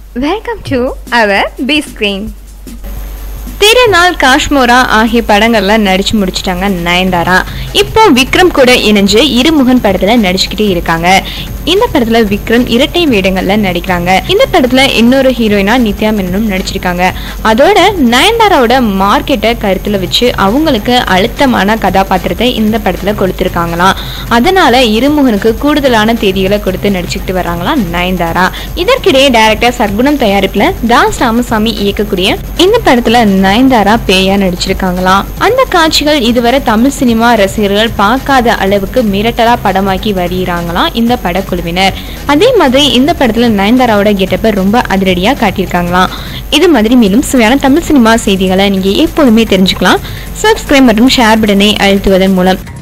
welcome to our B screen Thirunaal Kashmora ஆகிய படங்கள்ல நடிச்சு முடிச்சிட்டாங்க நயன்தாரா இப்போ விக்ரம் கூட இணைஞ்சு இருமுகன் படத்துல நடிச்சுக்கிட்டே இருக்காங்க இந்த படத்துல விக்ரம் இரட்டை வேடங்கள்ல நடிக்கிறாங்க இந்த படத்துல இன்னொரு ஹீரோயினா நித்யா மேனனும் நடிச்சிருக்காங்க அதோட நயன்தாராவோட மார்க்கெட்டை கருத்துல வச்சு அவங்களுக்கு அழுத்தமான கதாபாத்திரத்தை இந்த படத்துல கொடுத்திருக்காங்களாம் அதனால இருமுகனுக்கு கூடுதலான தேதிகளை கொடுத்து நடிச்சுக்கிட்டு வர்றாங்களாம் நயன்தாரா இதற்கிடையே டைரக்டர் சர்க்குணம் தயாரிப்புல தாஸ் ராமசாமி இயக்கக்கூடிய இந்த படத்துல நயன்தாரா பேயா நடிச்சிருக்காங்களாம் அந்த காட்சிகள் இதுவரை தமிழ் சினிமா ரசிகர்கள் பார்க்காத அளவுக்கு மிரட்டலா படமாக்கி வருகிறாங்களாம் இந்த படக்குழுவினர் அதே மாதிரி இந்த படத்துல நயன்தாராவோட கெட்டப்பை ரொம்ப அதிரடியா காட்டியிருக்காங்களாம் இது மாதிரி மேலும் சுவையான தமிழ் சினிமா செய்திகளை நீங்க எப்போதுமே தெரிஞ்சுக்கலாம் சப்ஸ்கிரைப் மற்றும் ஷேர் பட்டனை அழுத்துவதன் மூலம்